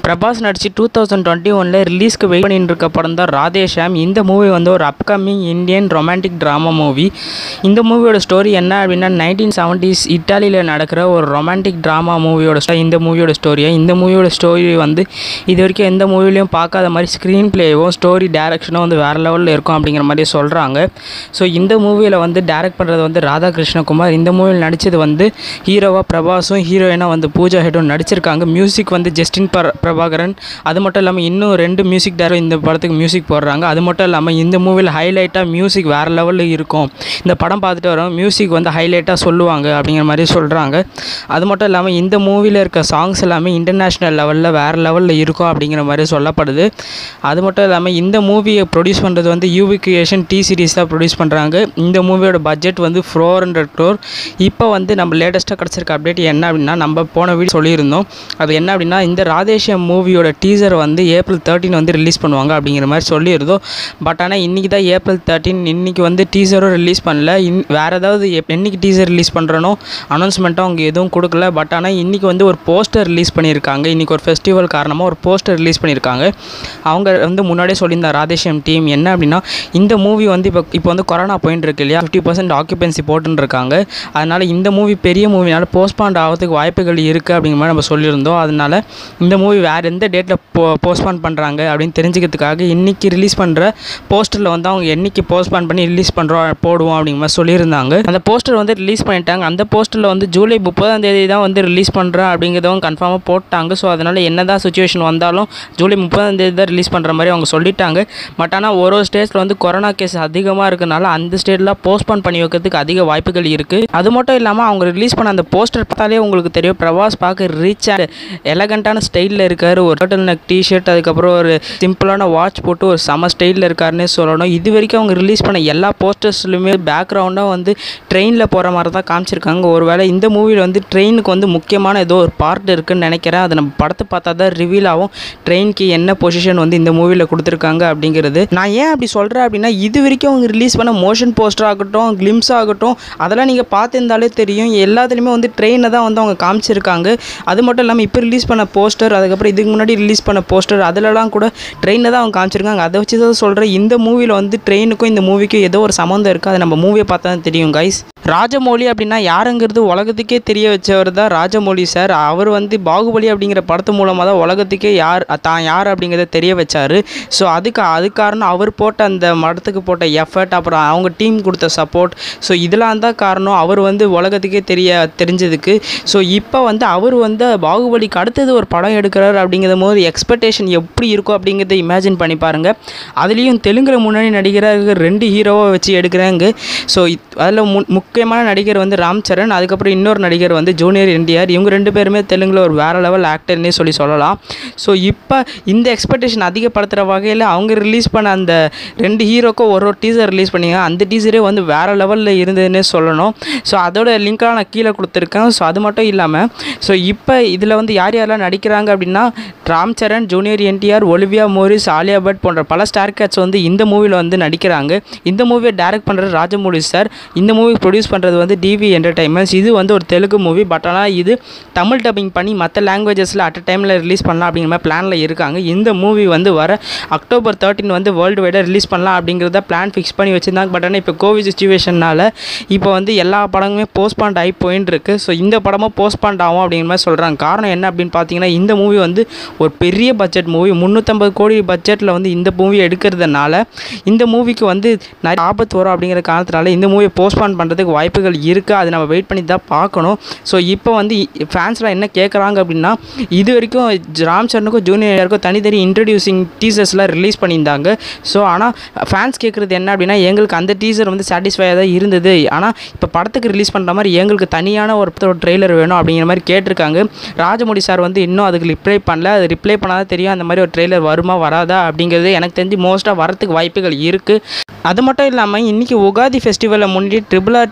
பிரபாஸ் நடிச்சு two thousand twenty ஒனில் ரிலீஸ்க்கு வெயிட் பண்ணிட்டு இருக்க படம் தான் ராதேஷாம் இந்த மூவி வந்து ஒரு upcoming Indian romantic drama movie இந்த மூவியோட ஸ்டோரி என்ன அப்படின்னா நைன்டீன் செவன்ட்டீஸ் இட்டாலியில் நடக்கிற ஒரு ரொமான்டிக் ட்ராமா மூவியோட ஸ்டோ இந்த மூவியோட ஸ்டோரியை இந்த மூவியோட ஸ்டோரி வந்து இது வரைக்கும் எந்த மூவிலையும் பார்க்காத மாதிரி ஸ்க்ரீன் பிளேவும் ஸ்டோரி டேரக்ஷனும் வந்து வேறு லெவலில் இருக்கும் அப்படிங்கிற மாதிரி சொல்கிறாங்க ஸோ இந்த மூவியில் வந்து டேரக்ட் பண்ணுறது வந்து ராதாகிருஷ்ணகுமார் இந்த மூவியில் நடித்தது வந்து ஹீரோவாக பிரபாஸும் ஹீரோயினாக வந்து பூஜா ஹெட்டும் நடிச்சிருக்காங்க மியூசிக் வந்து ஜஸ்டின் பர் பிரபாகரன் அது மட்டும் இல்லாமல் இன்னும் ரெண்டு மியூசிக் டேரக்டர் இந்த படத்துக்கு மியூசிக் போடுறாங்க அது மட்டும் இல்லாமல் இந்த மூவியில் ஹைலைட்டாக மியூசிக் வேறு லெவலில் இருக்கும் இந்த படம் பார்த்துட்டு வரோம் மியூசிக் வந்து ஹைலைட்டாக சொல்லுவாங்க அப்படிங்கிற மாதிரி சொல்கிறாங்க அது மட்டும் இல்லாமல் இந்த மூவியில் இருக்க சாங்ஸ் எல்லாமே இன்டர்நேஷ்னல் லெவலில் வேறு லெவலில் இருக்கும் அப்படிங்கிற மாதிரி சொல்லப்படுது அது மட்டும் இல்லாமல் இந்த மூவியை ப்ரொடியூஸ் பண்ணுறது வந்து யூவி கிரியேஷன் டி சீரிஸ் தான் ப்ரொடியூஸ் பண்ணுறாங்க இந்த மூவியோட பட்ஜெட் வந்து ஃபோர் ஹண்ட்ரட் க்ரோர் இப்போ வந்து நம்ம லேட்டஸ்ட்டாக கிடச்சிருக்க அப்டேட் என்ன அப்படின்னா நம்ம போன வீடியோ சொல்லியிருந்தோம் அது என்ன அப்படின்னா இந்த ராதேஷியம் மூவியோட டீசர் வந்து ஏப்ரல் தேர்ட்டின் வந்து ரிலீஸ் பண்ணுவாங்க அப்படிங்கிற மாதிரி சொல்லியிருந்தோம் பட் ஆனால் இன்றைக்கி தான் ஏப்ரல் தேர்ட்டின் இன்றைக்கி வந்து டீசரும் ரிலீஸ் பண்ணல இன் வேறு ஏதாவது எப் என்னைக்கு டீசர் ரிலீஸ் பண்ணுறனோ அனௌன்ஸ்மெண்ட்டும் அவங்க எதுவும் கொடுக்கல பட் ஆனால் இன்றைக்கி வந்து ஒரு போஸ்டர் ரிலீஸ் பண்ணியிருக்காங்க இன்றைக்கி ஒரு ஃபெஸ்டிவல் காரணமாக ஒரு போஸ்டர் ரிலீஸ் பண்ணியிருக்காங்க அவங்க வந்து முன்னாடியே சொல்லியிருந்தார் ராதேஷியம் டீம் என்ன அப்படின்னா இந்த மூவி வந்து இப்போ இப்போ வந்து கொரோனா போயின்னு இருக்கு இல்லையா ஃபிஃப்டி பர்சன்ட் ஆக்குபென்சி போட்டுன்னு இருக்காங்க அதனால் இந்த மூவி பெரிய மூவினால போஸ்ட்பாண்ட் ஆகிறதுக்கு வாய்ப்புகள் இருக்குது அப்படிங்கிற மாதிரி நம்ம சொல்லியிருந்தோம் அதனால் இந்த மூவி வேறு எந்த டேட்டில் போ போஸ்ட்பான் பண்ணுறாங்க அப்படின்னு தெரிஞ்சுக்கிறதுக்காக இன்றைக்கி ரிலீஸ் பண்ணுற போஸ்டரில் வந்து அவங்க என்னைக்கு போஸ்ட்பான் பண்ணி ரிலீஸ் பண்ணுறோம் போடுவோம் அப்படிங்கிற மாதிரி சொல்லியிருந்தாங்க அந்த போஸ்டர் வந்து ரிலீஸ் பண்ணிட்டாங்க அந்த போஸ்டரில் வந்து ஜூலை முப்பதாம் தேதி தான் வந்து ரிலீஸ் பண்ணுறேன் அப்படிங்கிறதும் கன்ஃபார்மாக போட்டாங்க ஸோ அதனால் என்ன தான் சுச்சுவேஷன் வந்தாலும் ஜூலை முப்பதாம் தேதி தான் ரிலீஸ் பண்ணுற மாதிரி அவங்க சொல்லிட்டாங்க பட் ஆனால் ஒரு ஒரு ஸ்டேட்டில் வந்து கொரோனா கேஸ் அதிகமாக இருக்கனால அந்த ஸ்டேட்டில் போஸ்ட்பான் பண்ணி வைக்கிறதுக்கு அதிக வாய்ப்புகள் இருக்குது அது மட்டும் இல்லாமல் அவங்க ரிலீஸ் பண்ண அந்த போஸ்டர் பார்த்தாலே உங்களுக்கு தெரியும் பிரபாஸ் பார்க்க ரிச் அண்ட் எலகண்ட்டான ஸ்டைலில் இருக்கார் ஒரு டர்ட்டில் நெக் டிஷர்ட் அதுக்கப்புறம் ஒரு சிம்பிளான வாட்ச் போட்டு ஒரு செம ஸ்டைலில் இருக்காருன்னே சொல்லணும் இது வரைக்கும் அவங்க ரிலீஸ் பண்ண எல்லா போஸ்டர்ஸ்லையுமே பேக்ரவுண்டாக வந்து ட்ரெயினில் போகிற மாதிரி தான் காமிச்சிருக்காங்க ஒருவேளை இந்த மூவியில் வந்து ட்ரெயினுக்கு வந்து முக்கியமான ஏதோ ஒரு பார்ட் இருக்குன்னு நினைக்கிறேன் அது நம்ம படத்தை பார்த்தா தான் ரிவீல் ஆகும் ட்ரெயினுக்கு என்ன பொசிஷன் வந்து இந்த மூவியில் கொடுத்துருக்காங்க அப்படிங்கிறது நான் ஏன் அப்படி சொல்கிறேன் அப்படின்னா இது வரைக்கும் அவங்க ரிலீஸ் பண்ண மோஷன் போஸ்டர் ஆகட்டும் கிளிம்ஸ் ஆகட்டும் அதெல்லாம் நீங்கள் பார்த்துருந்தாலே தெரியும் எல்லாத்துலேயுமே வந்து ட்ரெயினை தான் வந்து அவங்க காமிச்சிருக்காங்க அது மட்டும் இல்லாமல் இப்போ ரிலீஸ் பண்ண போஸ்டர் அதுக்கப்புறம் இதுக்கு முன்னாடி ரிலீஸ் பண்ண போஸ்டர் அதிலலாம் கூட ட்ரெயினை தான் அவங்க காமிச்சிருக்காங்க அதை வச்சு தான் சொல்கிறேன் இந்த மூவியில் வந்து ட்ரெயினுக்கும் இந்த மூவிக்கும் ஏதோ ஒரு சம்மந்தம் இருக்குது அது நம்ம மூவியை பார்த்தா தான் தெரியும் கைஸ் ராஜமௌலி அப்படின்னா யாருங்கிறது உலகத்துக்கே தெரிய வச்சவர் தான் ராஜமௌலி சார் அவர் வந்து பாகுபலி அப்படிங்கிற படத்து மூலமாக தான் உலகத்துக்கே யார் தான் யார் அப்படிங்கிறத தெரிய வச்சார் ஸோ அதுக்கு அது காரணம் அவர் போட்ட அந்த மடத்துக்கு போட்ட எஃபர்ட் அப்புறம் அவங்க டீம் கொடுத்த சப்போர்ட் ஸோ இதெல்லாம் தான் காரணம் அவர் வந்து உலகத்துக்கே தெரிய தெரிஞ்சதுக்கு ஸோ இப்போ வந்து அவர் வந்து பாகுபலிக்கு அடுத்தது ஒரு படம் எடுக்கிறார் அப்படிங்கிற போது எக்ஸ்பெக்டேஷன் எப்படி இருக்கும் அப்படிங்கிறத இமேஜின் பண்ணி பாருங்கள் அதுலேயும் தெலுங்கில் முன்னாடி நடிகராக ரெண்டு ஹீரோவை வச்சு எடுக்கிறாங்க ஸோ அதில் மு முக்கியமான நடிகர் வந்து ராம் சரண் அதுக்கப்புறம் இன்னொரு நடிகர் வந்து ஜூனியர் என்டிஆர் இவங்க ரெண்டு பேருமே தெலுங்கில் ஒரு வேறு லெவல் ஆக்டர்னே சொல்லி சொல்லலாம் ஸோ இப்போ இந்த எக்ஸ்பெக்டேஷன் அதிகப்படுத்துகிற வகையில் அவங்க ரிலீஸ் பண்ண அந்த ரெண்டு ஹீரோக்கும் ஒரு ஒரு டீசர் ரிலீஸ் பண்ணிங்க அந்த டீசரே வந்து வேறு லெவலில் இருந்ததுன்னே சொல்லணும் ஸோ அதோட லிங்க்காக நான் கீழே கொடுத்துருக்கேன் ஸோ அது மட்டும் இல்லாமல் ஸோ இப்போ இதில் வந்து யார் யாரெல்லாம் நடிக்கிறாங்க அப்படின்னா Ram Charan junior NTR Olivia Morris Alia Bhatt போன்ற பல ஸ்டார் கேட்ஸ் வந்து இந்த மூவியில் வந்து நடிக்கிறாங்க இந்த மூவியை டைரக்ட் பண்ணுறது ராஜமௌலி சார் இந்த மூவி ப்ரொடியூஸ் பண்ணுறது வந்து டிவி என்டர்டைன்மெண்ட்ஸ் இது வந்து ஒரு தெலுங்கு மூவி பட் ஆனால் இது தமிழ் டப்பிங் பண்ணி மற்ற லாங்குவேஜஸில் அட் அ டைமில் ரிலீஸ் பண்ணலாம் அப்படிங்கிற மாதிரி பிளானில் இருக்காங்க இந்த மூவி வந்து வர அக்டோபர் தேர்ட்டின் வந்து வேர்ல்டு வைடாக ரிலீஸ் பண்ணலாம் அப்படிங்கிறத பிளான் ஃபிக்ஸ் பண்ணி வச்சுருந்தாங்க பட் ஆனால் இப்போ கோவிட் சுச்சுவேஷனால் இப்போ வந்து எல்லா படங்களுமே போஸ்ட்பாண்ட் ஆகி போயின்னு இருக்கு ஸோ இந்த படமும் போஸ்ட்பாண்ட் ஆகும் அப்படிங்கிற மாதிரி சொல்கிறாங்க காரணம் என்ன அப்படின்னு பார்த்தீங்கன்னா இந்த மூவி வந்து ஒரு பெரிய பட்ஜெட் மூவி முந்நூற்றம்பது கோடி பட்ஜெட்டில் வந்து இந்த மூவி எடுக்கிறதுனால இந்த மூவிக்கு வந்து நிறைய ஆபத்து வரும் அப்படிங்கிற காரணத்தினால இந்த மூவியை போஸ்ட்பான் பண்ணுறதுக்கு வாய்ப்புகள் இருக்குது அதை நம்ம வெயிட் பண்ணி தான் பார்க்கணும் ஸோ இப்போ வந்து ஃபேன்ஸ்லாம் என்ன கேட்குறாங்க அப்படின்னா இது வரைக்கும் ராம் சரணுக்கும் ஜூனியருக்கும் தனித்தனி இன்ட்ரடியூசிங் டீசர்ஸ்லாம் ரிலீஸ் பண்ணியிருந்தாங்க ஸோ ஆனால் ஃபேன்ஸ் கேட்குறது என்ன அப்படின்னா எங்களுக்கு அந்த டீசர் வந்து சாட்டிஸ்ஃபையாக தான் இருந்தது ஆனால் இப்போ படத்துக்கு ரிலீஸ் பண்ணுற மாதிரி எங்களுக்கு தனியான ஒரு ட்ரெய்லர் வேணும் அப்படிங்கிற மாதிரி கேட்டிருக்காங்க ராஜமௌழி சார் வந்து இன்னும் அதுக்கு ரிப்ளை பண்ணல அது ரிப்ளை பண்ணாதான் தெரியும் அந்த மாதிரி ஒரு ட்ரெய்லர் வருமா வராதா அப்படிங்கிறது எனக்கு தெரிஞ்சு மோஸ்ட்டாக வரத்துக்கு வாய்ப்புகள் இருக்குது அது மட்டும் இல்லாமல் இன்றைக்கி உகாதி ஃபெஸ்டிவலை முன்னிட்டு ட்ரிபிள் ஆர் த்ரீ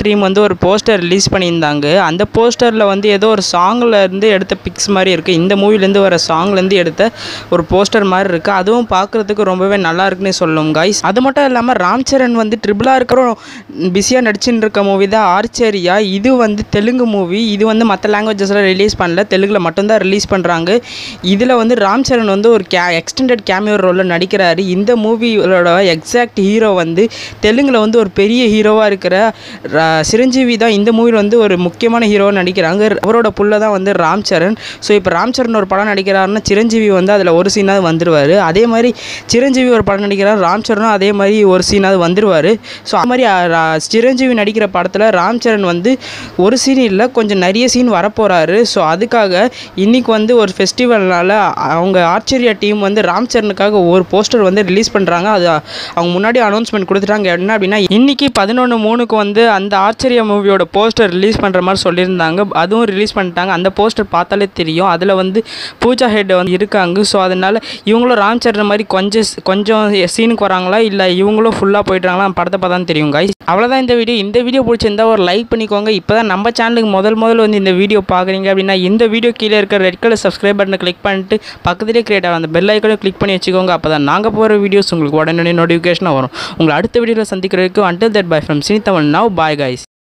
டீம் வந்து ஒரு போஸ்டர் ரிலீஸ் பண்ணியிருந்தாங்க அந்த போஸ்டரில் வந்து ஏதோ ஒரு சாங்கில் இருந்து எடுத்த பிக்ஸ் மாதிரி இருக்குது இந்த மூவிலேருந்து வர சாங்லேருந்து எடுத்த ஒரு போஸ்டர் மாதிரி இருக்குது அதுவும் பார்க்குறதுக்கு ரொம்பவே நல்லா இருக்குன்னே சொல்லும் கைஸ் அது மட்டும் இல்லாமல் ராம் சரண் வந்து ட்ரிபிளாக இருக்கிற பிஸியாக நடிச்சுட்டு இருக்க மூவி தான் ஆர்ச்சரியா இது வந்து தெலுங்கு மூவி இது வந்து மற்ற லாங்குவேஜஸில் ரிலீஸ் பண்ணல தெலுங்கில் மட்டும்தான் ரிலீஸ் பண்ணுறாங்க இதில் வந்து ராம் சரண் வந்து ஒரு கே எக்ஸ்டெண்டட் கேமியோ ரோலில் நடிக்கிறாரு இந்த மூவியோட எக்ஸாக்ட் ஹீரோ வந்து தெலுங்கில் வந்து ஒரு பெரிய ஹீரோவாக இருக்கிற ரா- சிரஞ்சீவி தான் இந்த மூவியில் வந்து ஒரு முக்கியமான ஹீரோவாக நடிக்கிறாங்க அவரோட புள்ள தான் வந்து ராம் சரண் ஸோ இப்போ ராம் சரண் ஒரு படம் நடிக்கிறாருன்னா சிரஞ்சீவி வந்து அதில் ஒரு சீனாவது வந்துருவார் அதே மாதிரி சிரஞ்சீவி ஒரு படம் நடிக்கிறார் ராம் சரணும் அதே மாதிரி ஒரு சீனாவது வந்துருவார் ஸோ அது மாதிரி அ, ரா- சிரஞ்சீவி நடிக்கிற படத்தில் ராம் சரண் வந்து ஒரு சீன் இல்லை கொஞ்சம் நிறைய சீன் வரப்போகிறாரு ஸோ அதுக்காக இன்னைக்கு வந்து ஒரு ஃபெஸ்டிவல்னால அவங்க ஆர்ச்சரியா டீம் வந்து ராம் சரணுக்காக ஒரு போஸ்டர் வந்து ரிலீஸ் பண்ணுறாங்க அது அவங்க முன்னாடி அனௌன்ஸ்மெண்ட் கொடுத்துட்டாங்க என்ன அப்படின்னா இன்னைக்கு பதினொன்று மூணுக்கு வந்து அந்த ஆர்ச்சரியா மூவியோட போஸ்டர் ரிலீஸ் பண்ணுற மாதிரி சொல்லியிருந்தாங்க அதுவும் ரிலீஸ் பண்ணிட்டாங்க அந்த போஸ்டர் பார்த்தாலே தெரியும் அதில் வந்து பூஜா ஹெட் வந்து இருக்காங்க ஸோ அதனால இவங்களும் ராம் சரண் மாதிரி கொஞ்சம் கொஞ்சம் சீனுக்கு வராங்களா இல்லை இவங்களும் ஃபுல்லாக போயிட்டாங்களா படத்தை பார்த்தா தான் தெரியும் guys அவ்வளோதான் இந்த வீடியோ இந்த வீடியோ பிடிச்சிருந்தா ஒரு லைக் பண்ணிக்கோங்க இப்போ தான் நம்ம சேனலுக்கு முதல் முதல்ல வந்து இந்த வீடியோ பார்க்குறீங்க அப்படின்னா இந்த வீடியோ கீழே இருக்க ரெட் கலர் சப்ஸ்கிரைப் பட்டனை கிளிக் பண்ணிட்டு பக்கத்துலேயே கிரியேட் ஆகும் அந்த பெல் ஐக்கனையும் கிளிக் பண்ணி வச்சுக்கோங்க அப்போ தான் நாங்கள் போகிற வீடியோஸ் உங்களுக்கு உடனே நோட்டிஃபிகேஷனாக வரும் உங்களை அடுத்த வீடியோவில் சந்திக்கிறதுக்கு until that bye from Cine Tamil now bye guys